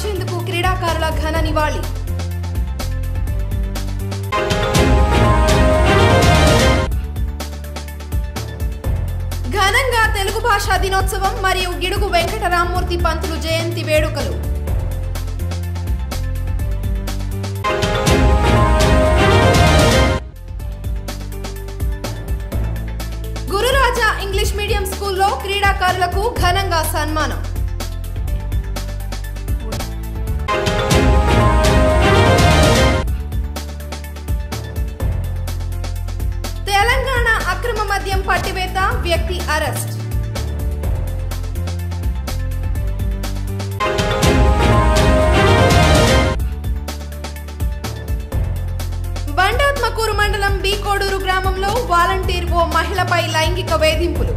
చంద్కు క్రీడాకారుల ఘన నివాళి ఘనంగా తెలుగు భాషా దినోత్సవం మరియు గిడుగు వెంకట రామ్మూర్తి పంతులు జయంతి వేడుకలు గురురాజా ఇంగ్లీష్ మీడియం స్కూల్లో క్రీడాకారులకు ఘనంగా సన్మానం తెలంగాణ అక్రమ మద్యం పట్టివేత వ్యక్తి అరెస్ట్ బండాత్మకూరు మండలం బి కోడూరు గ్రామంలో వాలంటీర్ ఓ మహిళపై లైంగిక వేధింపులు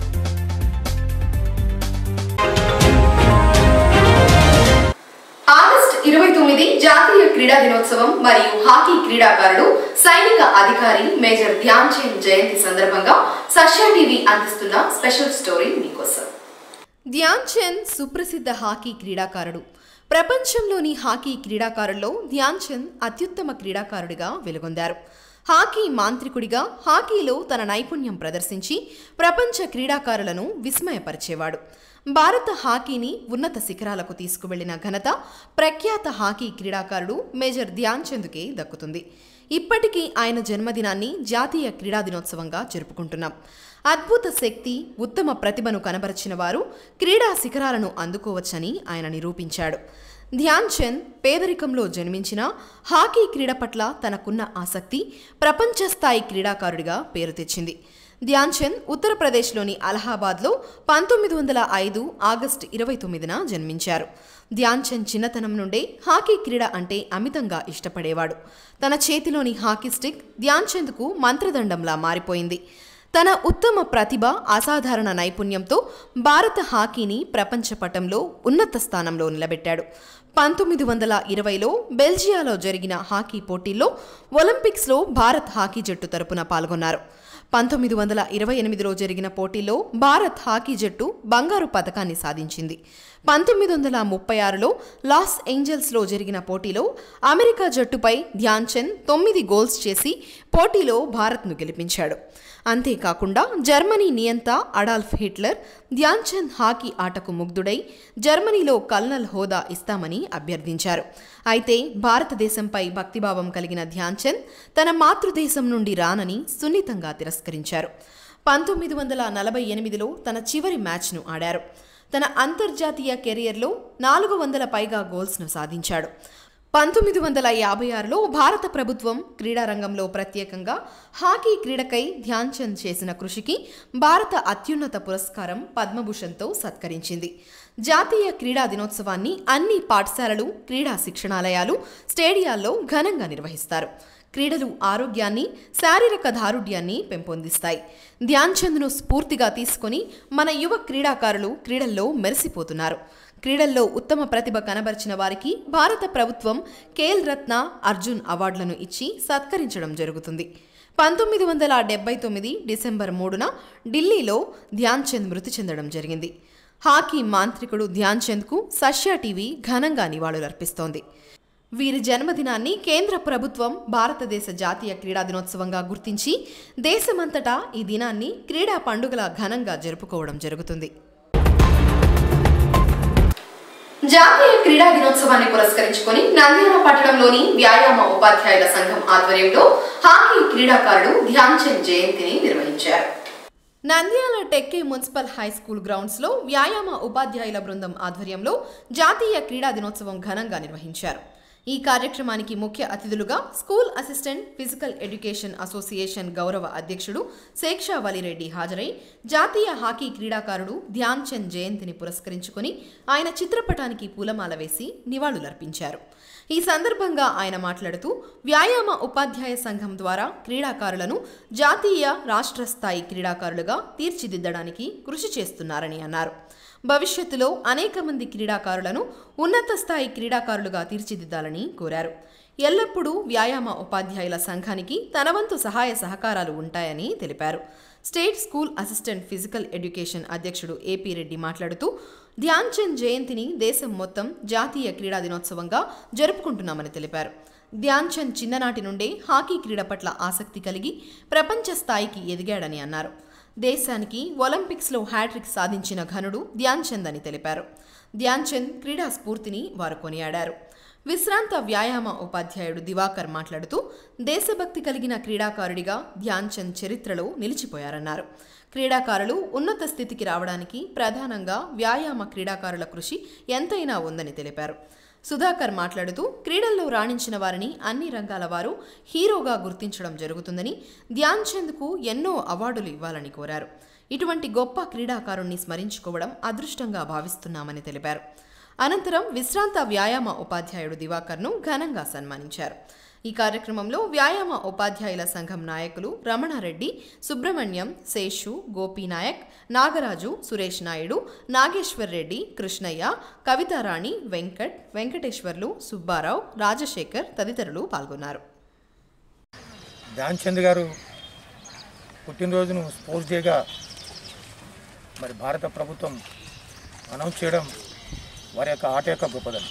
ఆగస్ట్ ఇరవై తొమ్మిది జాతీయ క్రీడా దినోత్సవం మరియు హాకీ క్రీడాకారుడు సైనిక అధికారి మేజర్ ధ్యాన్ చంద్ జయంతి సందర్భంగా సష్యా టీవీ అందిస్తున్న స్పెషల్ స్టోరీ మీకోసం ధ్యాన్ చంద్ సుప్రసిద్ధ హాకీ క్రీడాకారుడు ప్రపంచంలోని హాకీ క్రీడాకారుల్లో ధ్యాన్ చంద్ అత్యుత్తమ క్రీడాకారుడిగా వెలుగొందారు హాకీ మాంత్రికుడిగా హాకీలో తన నైపుణ్యం ప్రదర్శించి ప్రపంచ క్రీడాకారులను విస్మయపరిచేవాడు భారత హాకీని ఉన్నత శిఖరాలకు తీసుకువెళ్లిన ఘనత ప్రఖ్యాత హాకీ క్రీడాకారుడు మేజర్ ధ్యాన్ చంద్కే దక్కుతుంది ఇప్పటికీ ఆయన జన్మదినాన్ని జాతీయ క్రీడా దినోత్సవంగా జరుపుకుంటున్నాం అద్భుత శక్తి ఉత్తమ ప్రతిభను కనబరిచిన వారు క్రీడా శిఖరాలను అందుకోవచ్చని ఆయన నిరూపించాడు ధ్యాన్ చంద్ పేదరికంలో జన్మించిన హాకీ క్రీడ పట్ల తనకున్న ఆసక్తి ప్రపంచ స్థాయి క్రీడాకారుడిగా పేరు తెచ్చింది ధ్యాన్ చంద్ ఉత్తరప్రదేశ్లోని అలహాబాద్లో పంతొమ్మిది వందల ఐదు ఆగస్టు ఇరవై తొమ్మిదిన జన్మించారు ధ్యాన్ చంద్ చిన్నతనం నుండే హాకీ క్రీడ అంటే అమితంగా ఇష్టపడేవాడు తన చేతిలోని హాకీ స్టిక్ ధ్యాన్ చంద్కు మంత్రదండంలా మారిపోయింది తన ఉత్తమ ప్రతిభ అసాధారణ నైపుణ్యంతో భారత హాకీని ప్రపంచ పటంలో ఉన్నత స్థానంలో నిలబెట్టాడు పంతొమ్మిది వందల ఇరవైలో బెల్జియాలో జరిగిన హాకీ పోటీల్లో ఒలింపిక్స్లో భారత్ హాకీ జట్టు తరపున పాల్గొన్నారు పంతొమ్మిది వందల ఇరవై ఎనిమిదిలో జరిగిన పోటీలో భారత్ హాకీ జట్టు బంగారు పథకాన్ని సాధించింది పంతొమ్మిది వందల ముప్పై ఆరులో లాస్ ఏంజల్స్లో జరిగిన పోటీలో అమెరికా జట్టుపై ధ్యాన్ చంద్ తొమ్మిది గోల్స్ చేసి పోటీలో భారత్ను గెలిపించాడు అంతేకాకుండా జర్మనీ నియంత Adolf Hitler Dhyan Chand hockey ఆటకు ముగ్ధుడై జర్మనీలో కల్నల్ హోదా ఇస్తామని అభ్యర్థించారు అయితే భారతదేశంపై భక్తిభావం కలిగిన ధ్యాన్ చంద్ తన మాతృదేశం నుండి రానని సున్నితంగా తిరస్కరించారు పంతొమ్మిది వందల నలభై ఎనిమిదిలో తన చివరి మ్యాచ్ను ఆడారు తన అంతర్జాతీయ కెరియర్లో నాలుగు వందల పైగా గోల్స్ను సాధించాడు పంతొమ్మిది వందల యాభై ఆరులో భారత ప్రభుత్వం క్రీడారంగంలో ప్రత్యేకంగా హాకీ క్రీడకై ధ్యాన్ చంద్ చేసిన కృషికి భారత అత్యున్నత పురస్కారం పద్మభూషణ్తో సత్కరించింది జాతీయ క్రీడా దినోత్సవాన్ని అన్ని పాఠశాలలు క్రీడా శిక్షణాలయాలు స్టేడియాల్లో ఘనంగా నిర్వహిస్తారు క్రీడలు ఆరోగ్యాన్ని శారీరక దారుఢ్యాన్ని పెంపొందిస్తాయి ధ్యాన్ చంద్ను స్ఫూర్తిగా తీసుకొని మన యువ క్రీడాకారులు క్రీడల్లో మెరిసిపోతున్నారు క్రీడల్లో ఉత్తమ ప్రతిభ కనబరిచిన వారికి భారత ప్రభుత్వం ఖేల్ రత్న అర్జున్ అవార్డులను ఇచ్చి సత్కరించడం జరుగుతుంది పంతొమ్మిది వందల డెబ్బై తొమ్మిది డిసెంబర్ మూడున ఢిల్లీలో ధ్యాన్ చంద్ మృతి చెందడం జరిగింది హాకీ మాంత్రికుడు ధ్యాన్ చంద్కు సష్యా టీవీ ఘనంగా నివాళులర్పిస్తోంది వీరి జన్మదినాన్ని కేంద్ర ప్రభుత్వం భారతదేశ జాతీయ క్రీడా దినోత్సవంగా గుర్తించి దేశమంతటా ఈ దినాన్ని క్రీడా పండుగల ఘనంగా జరుపుకోవడం జరుగుతుంది జాతీయ క్రీడా దినోత్సవాన్ని పురస్కరించుకొని నంద్యాల పట్టణంలోని వ్యాయామ ఉపాధ్యాయుల సంఘం ఆధ్వర్యంలో హాకీ క్రీడాకారుడు ధ్యాన్ చంద్ జయంతిని నిర్వహించారు Nandyal Tekke municipal high school grounds లో వ్యాయామ ఉపాధ్యాయుల బృందం ఆధ్వర్యంలో జాతీయ క్రీడా దినోత్సవం ఘనంగా నిర్వహించారు ఈ కార్యక్రమానికి ముఖ్య అతిథులుగా school assistant physical education association గౌరవ అధ్యక్షుడు శేక్షా వలిరెడ్డి హాజరై జాతీయ హాకీ క్రీడాకారుడు ధ్యాన్ చంద్ జయంతిని పురస్కరించుకొని ఆయన చిత్రపటానికి పూలమాల వేసి నివాళులర్పించారు ఈ సందర్భంగా ఆయన మాట్లాడుతూ వ్యాయామ ఉపాధ్యాయ సంఘం ద్వారా క్రీడాకారులను జాతీయ రాష్ట్ర స్థాయి క్రీడాకారులుగా తీర్చిదిద్దడానికి కృషి చేస్తున్నారని అన్నారు భవిష్యత్తులో అనేక మంది క్రీడాకారులను ఉన్నత స్థాయి క్రీడాకారులుగా తీర్చిదిద్దాలని కోరారు ఎల్లప్పుడూ వ్యాయామ ఉపాధ్యాయుల సంఘానికి తన వంతు సహాయ సహకారాలు ఉంటాయని తెలిపారు state school assistant physical education అధ్యక్షుడు ఏపీ రెడ్డి మాట్లాడుతూ ధ్యాన్ చంద్ జయంతిని దేశం మొత్తం జాతీయ క్రీడా దినోత్సవంగా జరుపుకుంటున్నామని తెలిపారు ధ్యాన్ చంద్ చిన్ననాటి నుండే హాకీ క్రీడ పట్ల ఆసక్తి కలిగి ప్రపంచ స్థాయికి ఎదిగాడని అన్నారు దేశానికి ఒలింపిక్స్లో హ్యాట్రిక్ సాధించిన ఘనుడు ధ్యాన్ చంద్ అని తెలిపారు ధ్యాన్ చంద్ క్రీడా స్ఫూర్తిని వారు కొనియాడారు విశ్రాంత వ్యాయామ ఉపాధ్యాయుడు దివాకర్ మాట్లాడుతూ దేశభక్తి కలిగిన క్రీడాకారుడిగా ధ్యాన్ చంద్ చరిత్రలో నిలిచిపోయారన్నారు క్రీడాకారులు ఉన్నత స్థితికి రావడానికి ప్రధానంగా వ్యాయామ క్రీడాకారుల కృషి ఎంతైనా ఉందని తెలిపారు సుధాకర్ మాట్లాడుతూ క్రీడల్లో రాణించిన వారిని అన్ని రంగాల వారు హీరోగా గుర్తించడం జరుగుతుందని ధ్యాన్ చంద్కు ఎన్నో అవార్డులు ఇవ్వాలని కోరారు ఇటువంటి గొప్ప క్రీడాకారుణ్ణి స్మరించుకోవడం అదృష్టంగా భావిస్తున్నామని తెలిపారు అనంతరం విశ్రాంత వ్యాయామ ఉపాధ్యాయుడు దివాకర్ను ఘనంగా సన్మానించారు ఈ కార్యక్రమంలో వ్యాయామ ఉపాధ్యాయుల సంఘం నాయకులు రమణారెడ్డి సుబ్రహ్మణ్యం శేషు గోపీనాయక్ నాగరాజు సురేష్ నాయుడు నాగేశ్వర్ రెడ్డి కృష్ణయ్య కవితారాణి వెంకట్ వెంకటేశ్వర్లు సుబ్బారావు రాజశేఖర్ తదితరులు పాల్గొన్నారు ధ్యాన్ చంద్ గారు పుట్టినరోజును స్పోర్ట్స్ డేగా మరి భారత ప్రభుత్వం అనౌన్స్ చేయడం వారి యొక్క ఆట యొక్క గొప్పదనం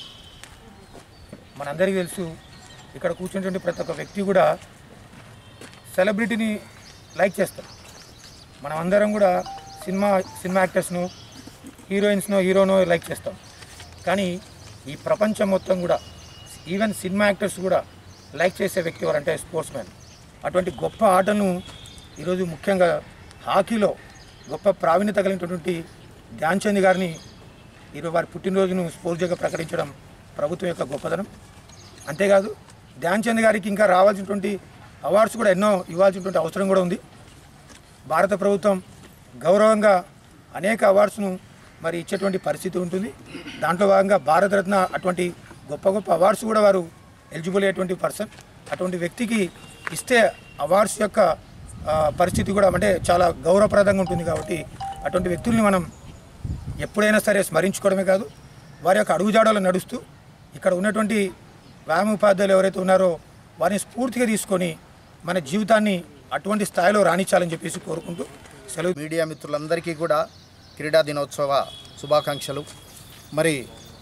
మనందరికీ తెలుసు ఇక్కడ కూర్చున్నటువంటి ప్రతి ఒక్క వ్యక్తి కూడా సెలబ్రిటీని లైక్ చేస్తారు మనం అందరం కూడా సినిమా సినిమా యాక్టర్స్ను హీరోయిన్స్ను హీరోనో లైక్ చేస్తాం కానీ ఈ ప్రపంచం మొత్తం కూడా ఈవెన్ సినిమా యాక్టర్స్ కూడా లైక్ చేసే వ్యక్తి ఎవరంటే స్పోర్ట్స్ మ్యాన్ అటువంటి గొప్ప ఆటను ఈరోజు ముఖ్యంగా హాకీలో గొప్ప ప్రావీణ్యత కలిగినటువంటి ధ్యాన్ చంద్ గారిని ఈరోజు వారి పుట్టినరోజును స్పోర్ట్స్ డేగా ప్రకటించడం ప్రభుత్వం యొక్క గొప్పదనం అంతేకాదు ధ్యాన్ చంద్ గారికి ఇంకా రావాల్సినటువంటి అవార్డ్స్ కూడా ఎన్నో ఇవ్వాల్సినటువంటి అవసరం కూడా ఉంది భారత ప్రభుత్వం గౌరవంగా అనేక అవార్డ్స్ను మరి ఇచ్చేటువంటి పరిస్థితి ఉంటుంది దాంట్లో భాగంగా భారతరత్న అటువంటి గొప్ప గొప్ప అవార్డ్స్ కూడా వారు ఎలిజిబుల్ అయ్యేటువంటి పర్సన్ అటువంటి వ్యక్తికి ఇస్తే అవార్డ్స్ యొక్క ఆ, పరిస్థితి కూడా అంటే చాలా గౌరవప్రదంగా ఉంటుంది కాబట్టి అటువంటి వ్యక్తుల్ని మనం ఎప్పుడైనా సరే స్మరించుకోవడమే కాదు వారి యొక్క అడుగుజాడలో నడుస్తూ ఇక్కడ ఉన్నటువంటి వ్యాయామ ఉపాధ్యాయులు ఎవరైతే ఉన్నారో వారిని స్ఫూర్తిగా తీసుకొని మన జీవితాన్ని అటువంటి స్థాయిలో రాణించాలని చెప్పేసి కోరుకుంటూ సెలవు మీడియా మిత్రులందరికీ కూడా క్రీడా దినోత్సవ శుభాకాంక్షలు మరి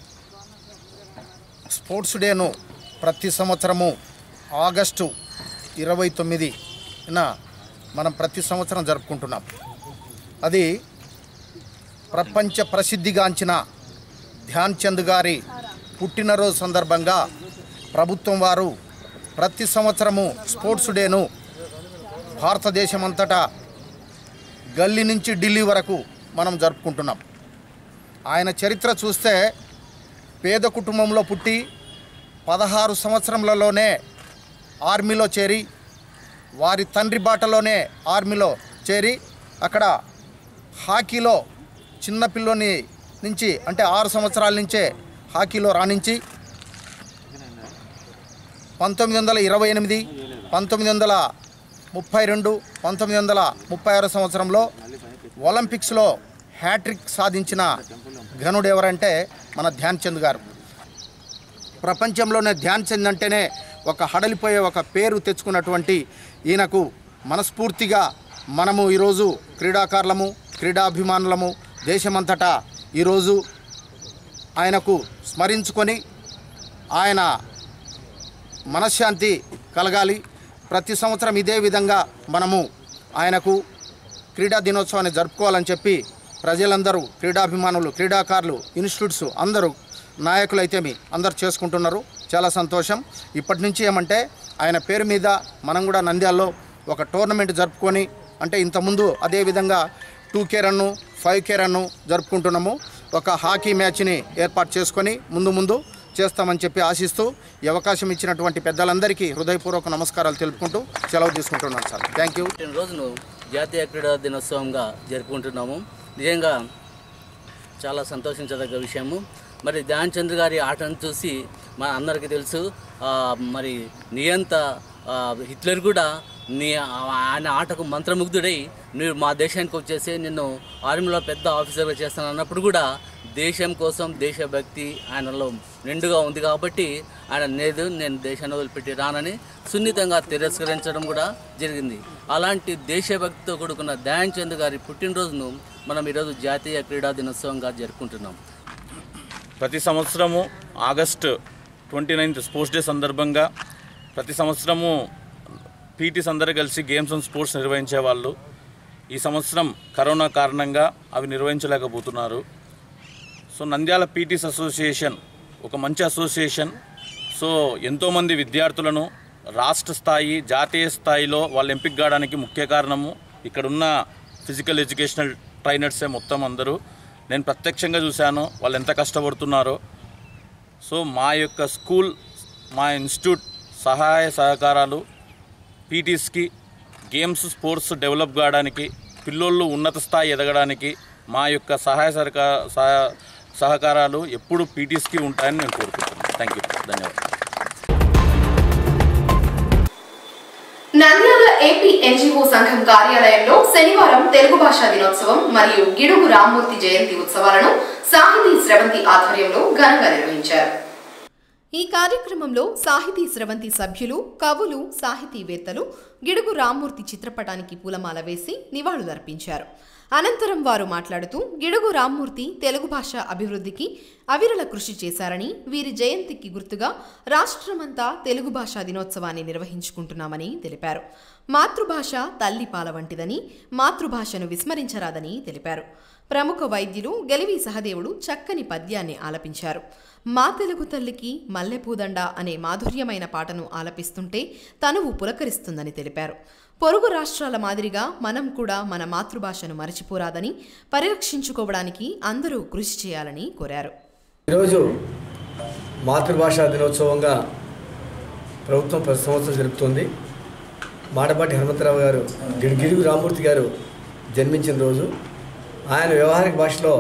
స్పోర్ట్స్ డేను ప్రతి సంవత్సరము ఆగస్టు ఇరవై తొమ్మిదిన మనం ప్రతి సంవత్సరం జరుపుకుంటున్నాం అది ప్రపంచ ప్రసిద్ధిగాంచిన ధ్యాన్ చంద్ గారి పుట్టినరోజు సందర్భంగా ప్రభుత్వం వారు ప్రతి సంవత్సరము స్పోర్ట్స్ డేను భారతదేశం అంతటా గల్లీ నుంచి ఢిల్లీ వరకు మనం జరుపుకుంటున్నాం ఆయన చరిత్ర చూస్తే పేద కుటుంబంలో పుట్టి పదహారు సంవత్సరములలోనే ఆర్మీలో చేరి వారి తండ్రి బాటలోనే ఆర్మీలో చేరి అక్కడ హాకీలో చిన్నపిల్లోని నుంచి అంటే ఆరు సంవత్సరాల నుంచే హాకీలో రాణించి పంతొమ్మిది వందల ఇరవై ఎనిమిది పంతొమ్మిది వందల ముప్పై రెండు పంతొమ్మిది వందల ముప్పై ఆరు సంవత్సరంలో ఒలింపిక్స్లో హ్యాట్రిక్ సాధించిన ఘనుడు ఎవరంటే మన ధ్యాన్ చంద్ గారు ప్రపంచంలోనే ధ్యాన్ చంద్ అంటేనే ఒక హడలిపోయే ఒక పేరు తెచ్చుకున్నటువంటి ఈయనకు మనస్ఫూర్తిగా మనము ఈరోజు క్రీడాకారులము క్రీడాభిమానులము దేశమంతటా ఈరోజు ఆయనకు స్మరించుకొని ఆయన మనశ్శాంతి కలగాలి ప్రతి సంవత్సరం ఇదే విధంగా మనము ఆయనకు క్రీడా దినోత్సవాన్ని జరుపుకోవాలని చెప్పి ప్రజలందరూ క్రీడాభిమానులు క్రీడాకారులు ఇన్స్టిట్యూట్స్ అందరూ నాయకులైతేమి అందరు చేసుకుంటున్నారు చాలా సంతోషం ఇప్పటి నుంచి ఏమంటే ఆయన పేరు మీద మనం కూడా నంద్యాలలో ఒక టోర్నమెంట్ జరుపుకొని అంటే ఇంతకుముందు అదే విధంగా two K run five K run జరుపుకుంటున్నాము ఒక హాకీ మ్యాచ్ని ఏర్పాటు చేసుకొని ముందు ముందు చేస్తామని చెప్పి ఆశిస్తూ ఈ అవకాశం ఇచ్చినటువంటి పెద్దలందరికీ హృదయపూర్వక నమస్కారాలు తెలుపుకుంటూ సెలవు తీసుకుంటున్నాను సార్ థ్యాంక్ యూ పుట్టిన రోజును జాతీయ క్రీడా దినోత్సవంగా జరుపుకుంటున్నాము నిజంగా చాలా సంతోషించదగ్గ విషయము మరి ధ్యాన్ చంద్ర గారి ఆటను చూసి మన అందరికీ తెలుసు ఆ, మరి నియంత ఆ, హిట్లర్ కూడా నీ ఆయన ఆటకు మంత్రముగ్ధుడై నువ్వు మా దేశానికి వచ్చేసి నిన్ను ఆర్మీలో పెద్ద ఆఫీసర్గా చేస్తాను అన్నప్పుడు కూడా దేశం కోసం దేశభక్తి ఆయనలో నిండుగా ఉంది కాబట్టి ఆయన లేదు నేను దేశాన్ని వదిలిపెట్టి రానని సున్నితంగా తిరస్కరించడం కూడా జరిగింది అలాంటి దేశభక్తితో కూడుకున్న ధ్యాన్ చంద్ గారి పుట్టినరోజును మనం ఈరోజు జాతీయ క్రీడా దినోత్సవంగా జరుపుకుంటున్నాం ప్రతి సంవత్సరము August twenty ninth sports day సందర్భంగా ప్రతి సంవత్సరము పీటీస్ అందరూ కలిసి గేమ్స్ అండ్ స్పోర్ట్స్ నిర్వహించే వాళ్ళు ఈ సంవత్సరం కరోనా కారణంగా అవి నిర్వహించలేకపోతున్నారు సో నంద్యాల పీటీస్ అసోసియేషన్ ఒక మంచి అసోసియేషన్ సో ఎంతోమంది విద్యార్థులను రాష్ట్ర స్థాయి జాతీయ స్థాయిలో వాళ్ళు ఎంపిక కావడానికి ముఖ్య కారణము ఇక్కడున్న ఫిజికల్ ఎడ్యుకేషనల్ ట్రైనర్సే మొత్తం అందరూ నేను ప్రత్యక్షంగా చూశాను వాళ్ళు ఎంత కష్టపడుతున్నారో సో మా యొక్క స్కూల్ మా ఇన్స్టిట్యూట్ సహాయ సహకారాలు పీటీస్కి గేమ్స్ స్పోర్ట్స్ డెవలప్ కావడానికి పిల్లోళ్ళు ఉన్నత స్థాయి ఎదగడానికి మా యొక్క సహాయ సహకార సహ- సహకారాలు ఎప్పుడు పీటీస్కి ఉంటాయని నేను కోరుకుంటున్నాను థ్యాంక్ యూ ధన్యవాదాలు నంద్యాల ఏపీ ఎన్జిఓ సంఘం కార్యాలయంలో శనివారం తెలుగు భాషా దినోత్సవం మరియు గిడుగు రామ్మూర్తి జయంతి ఉత్సవాలను సాహితీ స్రవంతి ఆధ్వర్యంలో ఘనంగా నిర్వహించారు ఈ కార్యక్రమంలో సాహితీ స్రవంతి సభ్యులు కవులు సాహితీవేత్తలు గిడుగు రామ్మూర్తి చిత్రపటానికి పూలమాల వేసి నివాళులర్పించారు అనంతరం వారు మాట్లాడుతూ గిడుగు రామ్మూర్తి తెలుగు భాష అభివృద్ధికి అవిరల కృషి చేశారని వీరి జయంతికి గుర్తుగా రాష్ట్రమంతా తెలుగు భాషా దినోత్సవాన్ని నిర్వహించుకుంటున్నామని తెలిపారు మాతృభాష తల్లి పాల వంటిదని మాతృభాషను విస్మరించరాదని తెలిపారు ప్రముఖ వైద్యులు గెలివి సహదేవుడు చక్కని పద్యాన్ని ఆలపించారు మా తెలుగు తల్లికి మల్లెపూదండ అనే మాధుర్యమైన పాటను ఆలపిస్తుంటే తనువు పులకరిస్తుందని తెలిపారు పొరుగు రాష్ట్రాల మాదిరిగా మనం కూడా మన మాతృభాషను మరచిపోరాదని పరిరక్షించుకోవడానికి అందరూ కృషి చేయాలని కోరారు ఈరోజు మాతృభాషా దినోత్సవంగా ప్రభుత్వం ప్రతి సంవత్సరం జరుపుతుంది మాటపాటి హనుమంతరావు గారు గిరి గిడుగు రామూర్తి గారు జన్మించిన రోజు ఆయన వ్యవహారిక భాషలో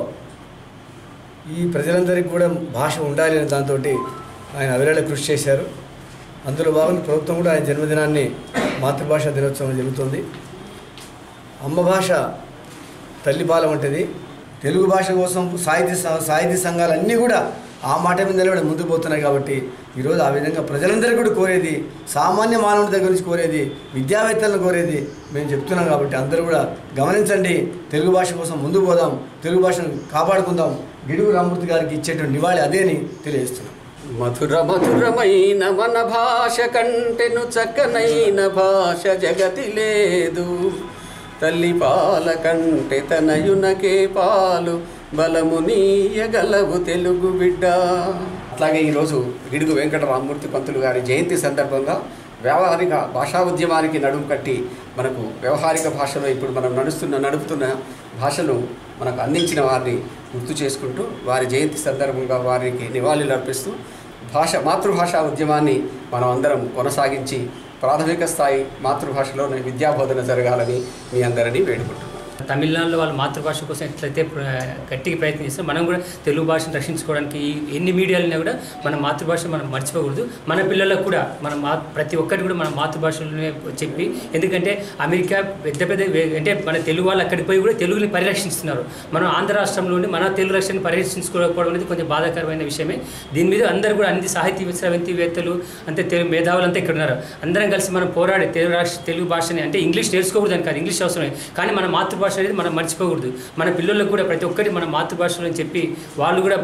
ఈ ప్రజలందరికీ కూడా భాష ఉండాలి అనే దాంతో ఆయన అవిరళ కృషి చేశారు అందులో భాగంగా ప్రభుత్వం కూడా ఆయన జన్మదినాన్ని మాతృభాషా దినోత్సవం జరుగుతుంది అమ్మ భాష తల్లిపాల వంటిది తెలుగు భాష కోసం సాహిత్య స- సాహిత్య సంఘాలు అన్నీ కూడా ఆ మాట మీద నిలబడి ముందుకు పోతున్నాయి కాబట్టి ఈరోజు ఆ విధంగా ప్రజలందరూ కూడా కోరేది సామాన్య మానవుడి దగ్గర నుంచి కోరేది విద్యావేత్తలను కోరేది మేము చెప్తున్నాం కాబట్టి అందరూ కూడా గమనించండి తెలుగు భాష కోసం ముందుకు పోదాం తెలుగు భాషను కాపాడుకుందాం గిడుగు రామూర్తి గారికి ఇచ్చేటువంటి నివాళి అదే అని తెలియజేస్తున్నాం మధుర మధురమైన మన భాష కంటెను చక్కనైన భాష జగతి లేదు తల్లి పాల కంటే తనయునకే పాలు బలము నీయగలవు తెలుగు బిడ్డ అట్లాగే ఈరోజు గిడుగు వెంకట రామ్మూర్తి పంతులు గారి జయంతి సందర్భంగా వ్యవహారిక భాషా ఉద్యమానికి నడుము కట్టి మనకు వ్యవహారిక భాషలో ఇప్పుడు మనం నడుస్తున్న నడుపుతున్న భాషను మనకు అందించిన వారిని గుర్తు చేసుకుంటూ వారి జయంతి సందర్భంగా వారికి నివాళులు అర్పిస్తూ భాష మాతృభాషా ఉద్యమాన్ని మనం అందరం కొనసాగించి ప్రాథమిక స్థాయి మాతృభాషలోనే విద్యాబోధన జరగాలని మీ అందరినీ వేడుకుంటున్నాను తమిళనాడులో వాళ్ళ మాతృభాష కోసం ఎట్లయితే ప్ర- గట్టిగా ప్రయత్నిస్తాం మనం కూడా తెలుగు భాషను రక్షించుకోవడానికి ఈ ఎన్ని మీడియాలు ఉన్నా కూడా మన మాతృభాష మనం మర్చిపోకూడదు మన పిల్లలకు కూడా మన మా ప్రతి ఒక్కటి కూడా మన మాతృభాషలోనే చెప్పి ఎందుకంటే అమెరికా పెద్ద పెద్ద వే- అంటే మన తెలుగు వాళ్ళు అక్కడికి పోయి కూడా తెలుగుని పరిరక్షిస్తున్నారు మనం ఆంధ్ర రాష్ట్రంలో ఉండి మన తెలుగు రక్షణ పరిరక్షించుకోకపోవడం అనేది కొంచెం బాధాకరమైన విషయమే దీని మీద అందరూ కూడా అన్ని సాహితీ స్రవంతివేత్తలు అంతే తెలుగు మేధావులంతా ఇక్కడ ఉన్నారు అందరం కలిసి మనం పోరాడి తెలుగు రాష్ట్ర తెలుగు భాషని అంటే ఇంగ్లీష్ నేర్చుకోకూడదు అని కాదు ఇంగ్లీష్ అవసరమే కానీ మన మాతృభాష అనేది మనం మర్చిపోకూడదు మన పిల్లలకు కూడా ప్రతి ఒక్కటి మన మాతృభాషలో అని చెప్పి వాళ్ళు కూడా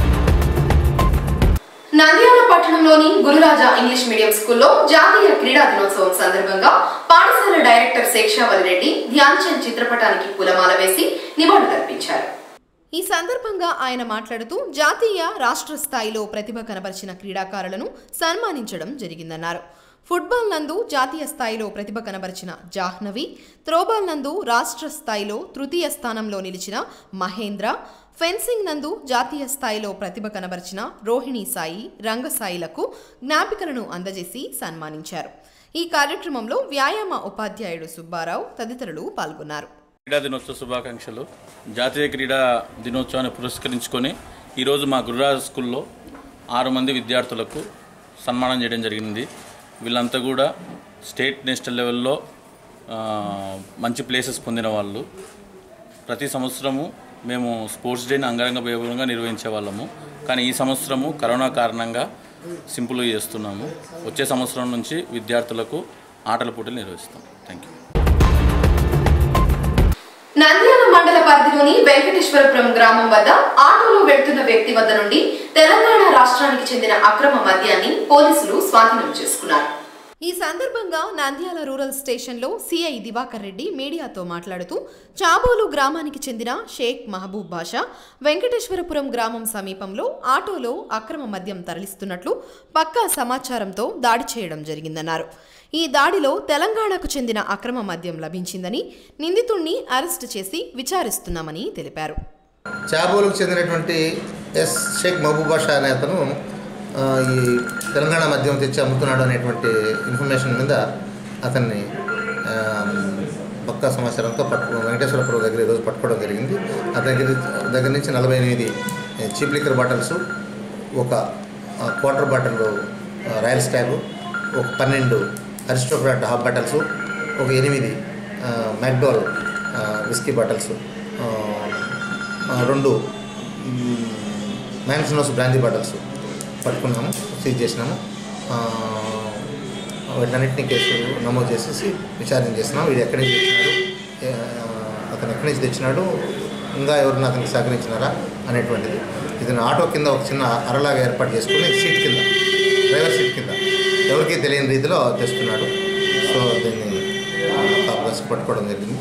నంద్యాల పట్టణంలోని గురురాజా ఇంగ్లీష్ మీడియం స్కూల్లో జాతీయ క్రీడా దినోత్సవం సందర్భంగా పాఠశాల డైరెక్టర్ శేక్షావతి రెడ్డి ధ్యాన్ చంద్ చిత్రపటానికి పూలమాల వేసి నివాళులర్పించారు ఈ సందర్భంగా ఆయన మాట్లాడుతూ జాతీయ రాష్ట్ర స్థాయిలో ప్రతిభ కనబరిచిన క్రీడాకారులను సన్మానించడం జరిగిందన్నారు ఫుట్బాల్ నందు జాతీయ స్థాయిలో ప్రతిభ కనబరిచిన జాహ్నవి త్రోబాల్ నందు రాష్ట్ర స్థాయిలో తృతీయ స్థానంలో నిలిచిన మహేంద్ర ఫెన్సింగ్ నందు జాతీయ స్థాయిలో ప్రతిభ కనబరిచిన రోహిణి సాయి రంగసాయిలకు జ్ఞాపికలను అందజేసి సన్మానించారు ఈ కార్యక్రమంలో వ్యాయామ ఉపాధ్యాయుడు సుబ్బారావు తదితరులు పాల్గొన్నారు క్రీడా దినోత్సవ శుభాకాంక్షలు జాతీయ క్రీడా దినోత్సవాన్ని పురస్కరించుకొని ఈరోజు మా గురురాజ్ స్కూల్లో ఆరు మంది విద్యార్థులకు సన్మానం చేయడం జరిగింది వీళ్ళంతా కూడా స్టేట్ నేషనల్ లెవెల్లో ఆ, మంచి ప్లేసెస్ పొందిన వాళ్ళు ప్రతి సంవత్సరము మేము స్పోర్ట్స్ డేని అంగరంగ వైభవంగా నిర్వహించే వాళ్ళము కానీ ఈ సంవత్సరము కరోనా కారణంగా సింపుల్గా చేస్తున్నాము వచ్చే సంవత్సరం నుంచి విద్యార్థులకు ఆటల పోటీలు నిర్వహిస్తాం థ్యాంక్ యూ నంద్యాల మండల పరిధిలోని వెంకటేశ్వరపురం గ్రామం వద్ద ఆటోలో వెళ్తున్న వ్యక్తి వద్ద నుండి తెలంగాణ రాష్ట్రానికి చెందిన అక్రమ మద్యాన్ని పోలీసులు స్వాధీనం చేసుకున్నారు ఈ సందర్భంగా నంద్యాల రూరల్ స్టేషన్లో సిఐ దివాకర్ రెడ్డి మీడియాతో మాట్లాడుతూ చాబోలు గ్రామానికి చెందిన షేక్ మహబూబ్ బాషా వెంకటేశ్వరపురం గ్రామం సమీపంలో ఆటోలో అక్రమ మద్యం తరలిస్తున్నట్లు పక్కా సమాచారంతో దాడి చేయడం జరిగిందన్నారు ఈ దాడిలో తెలంగాణకు చెందిన అక్రమ మద్యం లభించిందని నిందితుణ్ణి అరెస్టు చేసి విచారిస్తున్నామని తెలిపారు చాబోలుకు చెందినటువంటి ఎస్ షేక్ మహబూబ్ బాషా అనే అతను ఆ, ఈ తెలంగాణ మద్యం తెచ్చి అమ్ముతున్నాడు అనేటువంటి ఇన్ఫర్మేషన్ మీద అతన్ని ఆ, పక్కా సమాచారంతో పట్టు వెంకటేశ్వరపురం దగ్గర ఈరోజు పట్టుకోవడం జరిగింది అతని దగ్గర దగ్గర నుంచి నలభై ఎనిమిది చీప్ లిక్కర్ బాటిల్స్ ఒక ఆ, క్వార్టర్ బాటిల్ ఆ, రాయల్ స్టాగ్ ఒక పన్నెండు అరిస్టోక్రాట్ హాఫ్ బాటిల్స్ ఒక ఎనిమిది ఆ, మ్యాక్డోల్ ఆ, విస్కీ బాటిల్స్ ఆ, ఆ, రెండు మ్, మ్యాన్సినోస్ బ్రాందీ బాటిల్స్ పట్టుకున్నాము సీజ్ చేసినాము ఆ, వీటన్నిటిని కేసు నమోదు చేసేసి విచారణ చేస్తున్నాం వీడు ఎక్కడి నుంచి తెచ్చినాడు ఏ, అతను ఎక్కడి నుంచి తెచ్చినాడు ఇంకా ఎవరిని అతనికి సహకరించినారా అనేటువంటిది ఇతను ఆటో కింద ఒక చిన్న అరలాగా ఏర్పాటు చేసుకుని సీట్ కింద డ్రైవర్ సీట్ కింద ఎవరికీ తెలియని రీతిలో తెస్తున్నాడు సో దీన్ని కాపుదాసి పట్టుకోవడం జరిగింది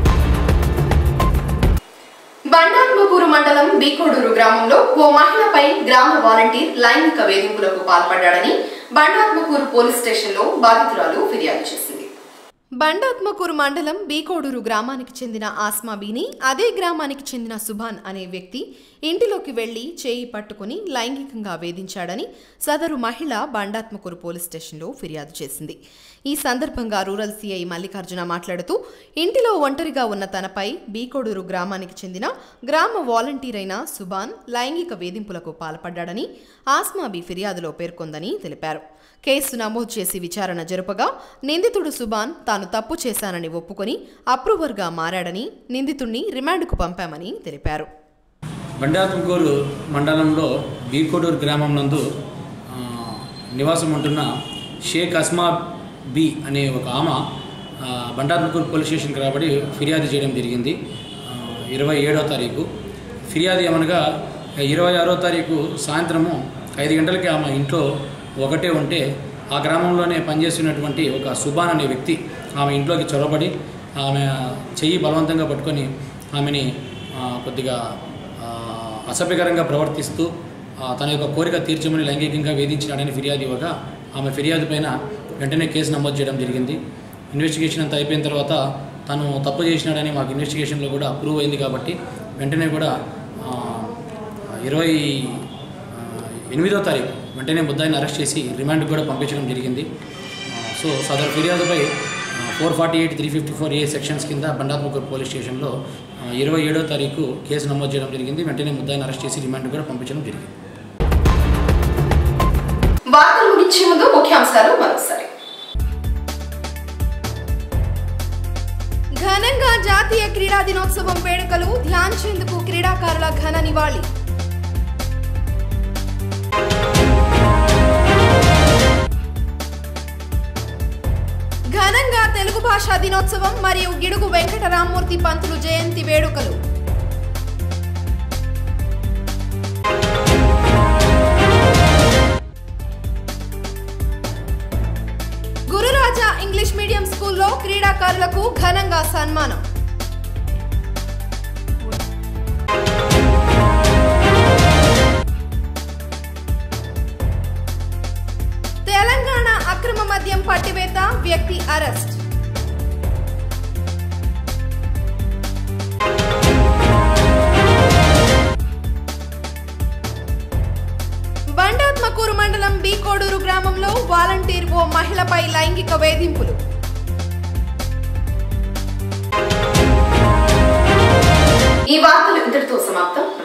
బండాత్మకూరు మండలం బీకోడూరు గ్రామంలో ఓ మహిళపై గ్రామ వాలంటీర్ లైంగిక వేధింపులకు పాల్పడ్డాడని బండాత్మకూరు పోలీస్ స్టేషన్లో బాధితురాలు ఫిర్యాదు చేసింది బండాత్మకూరు మండలం బీకోడూరు గ్రామానికి చెందిన ఆస్మా బీని అదే గ్రామానికి చెందిన సుభాన్ అనే వ్యక్తి ఇంటిలోకి వెళ్లి చేయి పట్టుకుని లైంగికంగా వేధించాడని సదరు మహిళ బండాత్మకూరు పోలీస్ స్టేషన్లో ఫిర్యాదు చేసింది ఈ సందర్భంగా రూరల్ సీఐ మల్లికార్జున మాట్లాడుతూ ఇంటిలో ఒంటరిగా ఉన్న తనపై బీకోడూరు గ్రామానికి చెందిన గ్రామ వాలంటీర్ అయిన సుభాన్ లైంగిక వేధింపులకు పాల్పడ్డాడని ఆస్మాబీ ఫిర్యాదులో పేర్కొందని తెలిపారు కేసు నమోదు చేసి విచారణ జరుపగా నిందితుడు సుబాన్ తాను తప్పు చేశానని ఒప్పుకొని అప్రూవర్గా మారాడని నిందితుణ్ణి రిమాండ్కు పంపామని తెలిపారు బండాతుకూరు మండలంలో బీకోడూరు గ్రామం నందు ఆ, నివాసం ఉంటున్న షేక్ అస్మా బి అనే ఒక ఆమె ఆ, బండాతుకూరు పోలీస్ స్టేషన్కి రాబడి ఫిర్యాదు చేయడం జరిగింది ఆ, ఇరవై ఏడో తారీఖు ఫిర్యాదు ఏమనగా ఇరవై ఆరో తారీఖు సాయంత్రము ఐదు గంటలకి ఆమె ఇంట్లో ఒకటే ఉంటే ఆ గ్రామంలోనే పనిచేస్తున్నటువంటి ఒక సుబాన్ అనే వ్యక్తి ఆమె ఇంట్లోకి చొరబడి ఆమె చెయ్యి బలవంతంగా పట్టుకొని ఆమెని ఆ, కొద్దిగా ఆ, అసభ్యకరంగా ప్రవర్తిస్తూ ఆ, తన యొక్క కోరిక తీర్చమని లైంగికంగా వేధించినాడని ఫిర్యాదు ఇవ్వగా ఆమె ఫిర్యాదు పైన వెంటనే కేసు నమోదు చేయడం జరిగింది ఇన్వెస్టిగేషన్ అంతా అయిపోయిన తర్వాత తను తప్పు చేసినాడని మాకు ఇన్వెస్టిగేషన్లో కూడా అప్రూవ్ అయింది కాబట్టి వెంటనే కూడా ఆ, ఇరవై ఆ, ఎనిమిదో తారీఖు వెంటనే ముద్దాయిని అరెస్ట్ చేసి రిమాండ్ కూడా పంపించడం జరిగింది ఆ, సో సదరు ఫిర్యాదుపై four forty eight three fifty four A sections కింద బండాత్మకూరు పోలీస్ స్టేషన్లో ఆ, ఇరవై ఏడో తారీఖు కేసు నమోదు చేయడం జరిగింది వెంటనే ముద్దాయిని అరెస్ట్ చేసి రిమాండ్ కూడా పంపించడం జరిగింది వార్తలు ముగించే ముందు ముఖ్యాంశాలు మరోసారి ఘనంగా జాతీయ క్రీడా దినోత్సవం వేడుకలు ధ్యాన్ చంద్ కు క్రీడాకారుల ఘన నివాళి ఘనంగా తెలుగు భాషా దినోత్సవం మరియు గిడుగు వెంకటరామూర్తి పంతులు జయంతి వేడుకలు గురురాజా ఇంగ్లీష్ మీడియం స్కూల్లో క్రీడాకారులకు ఘనంగా సన్మానం తెలంగాణ అక్రమ మద్యం పట్టివేత వ్యక్తి అరెస్ట్ బండాత్మకూరు మండలం బీకోడూరు గ్రామంలో వాలంటీర్ ఓ మహిళపై లైంగిక వేధింపులు ఈ వార్తలు ఇంతటితో సమాప్తం